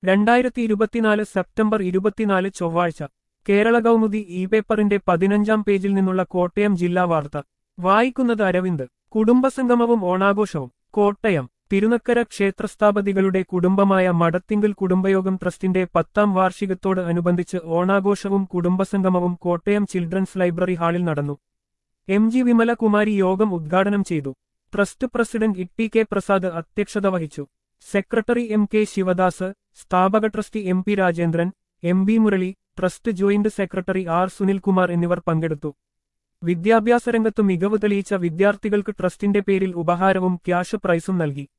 രണ്ടായിരത്തി ഇരുപത്തിനാല് സെപ്റ്റംബർ ഇരുപത്തിനാല് ചൊവ്വാഴ്ച കേരള കൗമുദി ഇ പേപ്പറിന്റെ പതിനഞ്ചാം പേജിൽ നിന്നുള്ള കോട്ടയം ജില്ലാ വാർത്ത വായിക്കുന്നത് അരവിന്ദ് കുടുംബസംഗമവും ഓണാഘോഷവും കോട്ടയം തിരുനക്കര ക്ഷേത്രസ്ഥാപതികളുടെ കുടുംബമായ മടത്തിങ്കൽ കുടുംബയോഗം ട്രസ്റ്റിന്റെ പത്താം വാർഷികത്തോട് അനുബന്ധിച്ച് ഓണാഘോഷവും കുടുംബസംഗമവും കോട്ടയം ചിൽഡ്രൻസ് ലൈബ്രറി ഹാളിൽ നടന്നു എം ജി വിമലകുമാരി യോഗം ഉദ്ഘാടനം ചെയ്തു trust president E K Prasad അധ്യക്ഷത വഹിച്ചു സെക്രട്ടറി എം കെ ശിവദാസ് സ്ഥാപക trustee M P Rajendran M B Murali trust joint secretary R Sunilkumar എന്നിവർ പങ്കെടുത്തു വിദ്യാഭ്യാസ രംഗത്ത് മികവ് തെളിയിച്ച വിദ്യാർത്ഥികൾക്ക് ട്രസ്റ്റിന്റെ പേരിൽ ഉപഹാരവും ക്യാഷ് പ്രൈസും നൽകി